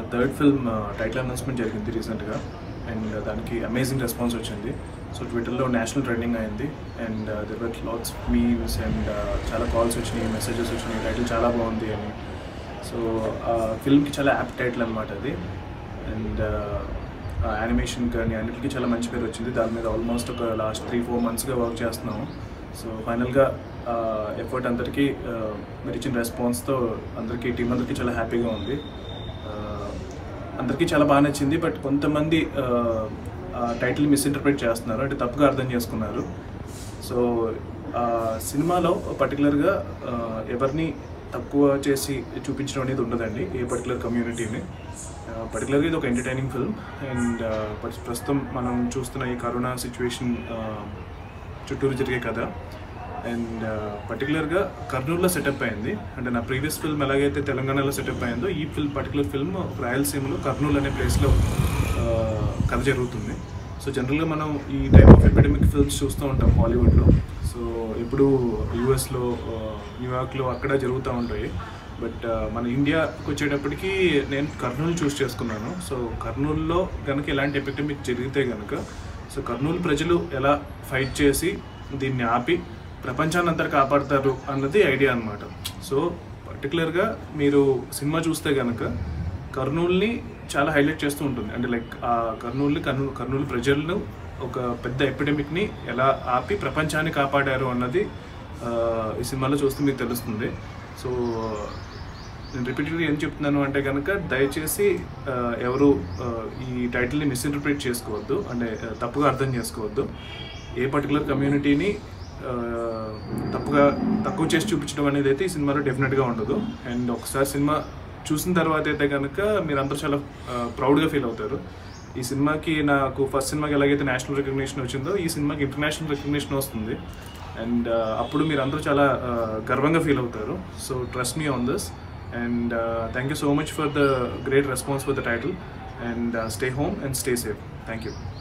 third film title announcement జరిగింది రీసెంట్గా and దానికి అమేజింగ్ రెస్పాన్స్ వచ్చింది సో ట్విట్టర్లో నేషనల్ ట్రెండింగ్ అయింది and there were lots memes and చాలా కాల్స్ వచ్చినాయి మెసేజెస్ వచ్చినాయి టైటిల్ చాలా బాగుంది అని సో ఆ ఫిల్మ్కి చాలా యాప్ టైటిల్ అనమాట అది అండ్ యానిమేషన్ కానీ అన్నిటికీ చాలా మంచి పేరు వచ్చింది దాని మీద ఆల్మోస్ట్ ఒక లాస్ట్ త్రీ ఫోర్ మంత్స్గా వర్క్ చేస్తున్నాము సో ఫైనల్గా ఎఫర్ట్ అందరికీ ఆ, మీరు ఇచ్చిన రెస్పాన్స్తో అందరికీ టీం అందరికీ చాలా హ్యాపీగా ఉంది ఆ, అందరికీ చాలా బాగా నచ్చింది బట్ కొంతమంది ఆ, ఆ టైటిల్ మిస్ఇంటర్ప్రిట్ చేస్తున్నారు అంటే తప్పుగా అర్థం చేసుకున్నారు సో ఆ సినిమాలో పర్టికులర్గా ఎవరిని తక్కువ చేసి చూపించడం అనేది ఉండదండి ఏ పర్టికులర్ కమ్యూనిటీని పర్టికులర్గా ఇది ఒక ఎంటర్టైనింగ్ ఫిల్మ్ అండ్ ప్రస్తుతం మనం చూస్తున్న ఈ కరోనా సిచ్యువేషన్ చుట్టూరు జరిగే కథ అండ్ పర్టికులర్గా కర్నూలులో సెటప్ అయింది అంటే నా ప్రీవియస్ ఫిల్మ్ ఎలాగైతే తెలంగాణలో సెటప్ అయిందో ఈ ఫిల్మ్ పర్టికులర్ ఫిల్మ్ రాయలసీమలో కర్నూలు అనే ప్లేస్లో కథ జరుగుతుంది సో జనరల్గా మనం ఈ టైప్ ఆఫ్ ఎపిడమిక్ ఫిల్మ్స్ చూస్తూ ఉంటాం హాలీవుడ్లో సో ఇప్పుడు యూఎస్లో న్యూయార్క్లో అక్కడ జరుగుతూ ఉంటాయి బట్ మన ఇండియాకి వచ్చేటప్పటికి నేను కర్నూలు చూస్ చేసుకున్నాను సో కర్నూలులో కనుక ఇలాంటి ఎపిడమిక్ జరిగితే కనుక సో కర్నూలు ప్రజలు ఎలా ఫైట్ చేసి దీన్ని ఆపి ప్రపంచాన్ని అంతా కాపాడతారు అన్నది ఐడియా అనమాట సో పర్టికులర్గా మీరు సినిమా చూస్తే కనుక కర్నూలుని చాలా హైలైట్ చేస్తూ ఉంటుంది అంటే లైక్ ఆ కర్నూలు కర్నూలు కర్నూలు ప్రజలను ఒక పెద్ద ఎపిడమిక్ని ఎలా ఆపి ప్రపంచాన్ని కాపాడారు అన్నది ఆ, ఈ సినిమాలో చూస్తే మీకు తెలుస్తుంది సో నేను రిపీటెడ్గా ఏం చెప్తున్నాను అంటే కనుక దయచేసి ఆ, ఎవరు ఆ, ఈ టైటిల్ని మిస్ఇంటర్ప్రిట్ చేసుకోవద్దు అంటే ఆ, తప్పుగా అర్థం చేసుకోవద్దు ఏ పర్టికులర్ కమ్యూనిటీని ఆ, తప్పుగా తక్కువ చేసి చూపించడం అనేది అయితే ఈ సినిమాలో డెఫినెట్గా ఉండదు అండ్ ఒకసారి సినిమా చూసిన తర్వాత అయితే కనుక మీరందరూ చాలా ప్రౌడ్గా ఫీల్ అవుతారు ఈ సినిమాకి నాకు ఫస్ట్ సినిమాకి ఎలాగైతే నేషనల్ రికగ్నిషన్ వచ్చిందో ఈ సినిమాకి ఇంటర్నేషనల్ రికగ్నిషన్ వస్తుంది అండ్ అప్పుడు మీరు అందరూ చాలా ఆ, గర్వంగా ఫీల్ అవుతారు so trust me on this and thank you so much for the great response for the title and stay home and stay safe thank you